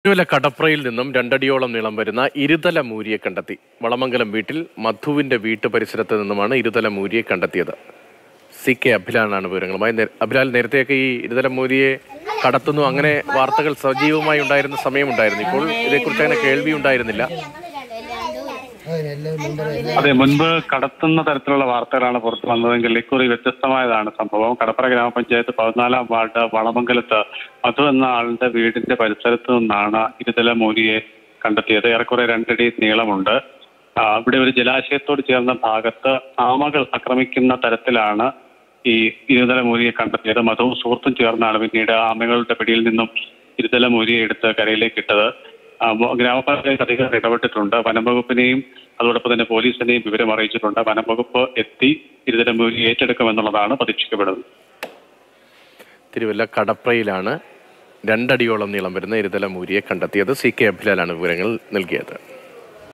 തിരുവല്ല കടപ്രയിൽ നിന്നും രണ്ടടിയോളം നീളം വരുന്ന ഇരുതല മൂരിയെ കണ്ടെത്തി വളമംഗലം വീട്ടിൽ മധുവിന്റെ വീട്ടു പരിസരത്ത് നിന്നുമാണ് ഇരുതല മൂരിയെ കണ്ടെത്തിയത് സി കെ അഭിലാനാണ് വിവരങ്ങളുമായി നേ- അഭിലാൽ നേരത്തെയൊക്കെ ഈ ഇരുതല മൂരിയെ കടത്തുന്നു അങ്ങനെ വാർത്തകൾ സജീവമായി ഉണ്ടായിരുന്ന സമയമുണ്ടായിരുന്നു ഇപ്പോൾ ഇതേക്കുറിച്ച് അങ്ങനെ കേൾവി ഉണ്ടായിരുന്നില്ല അതെ മുൻപ് കടത്തുന്ന തരത്തിലുള്ള വാർത്തകളാണ് പുറത്തു വന്നതെങ്കിൽ ഇക്കുറി വ്യത്യസ്തമായതാണ് സംഭവം കടപ്പുറ ഗ്രാമപഞ്ചായത്ത് പതിനാലാം വാർഡ് വളമംഗലത്ത് മധു എന്ന ആളുടെ വീടിന്റെ പരിസരത്ത് നിന്നാണ് ഇരുതല മൂലിയെ കണ്ടെത്തിയത് ഏറെക്കുറെ രണ്ടടി നീളമുണ്ട് ആ, ഇവിടെ ഒരു ജലാശയത്തോട് ചേർന്ന ഭാഗത്ത് ആമകൾ ആക്രമിക്കുന്ന തരത്തിലാണ് ഈ ഇരുതല മൂലിയെ കണ്ടെത്തിയത് മധുവും സുഹൃത്തും ചേർന്നാണ് പിന്നീട് ആമകളുടെ പിടിയിൽ നിന്നും ഇരുതല മൂലിയെ എടുത്ത് കരയിലേക്ക് ഇട്ടത് ആ, മോ- ഗ്രാമപഞ്ചായത്ത് അധികൃതർ ഇടപെട്ടിട്ടുണ്ട് വനംവകുപ്പിനെയും അതോടൊപ്പം തന്നെ പോലീസിനെയും വിവരം അറിയിച്ചിട്ടുണ്ട് വനംവകുപ്പ് എത്തി ഇരുതല മൂലി ഏറ്റെടുക്കുമെന്നുള്ളതാണ് പ്രതീക്ഷിക്കപ്പെടുന്നത് തിരുവല്ല കടപ്രയിലാണ് രണ്ടടിയോളം നീളം വരുന്ന ഇരുതല മൂരിയെ കണ്ടെത്തിയത് സി കെ അഭിലാലാണ് വിവരങ്ങൾ നൽകിയത്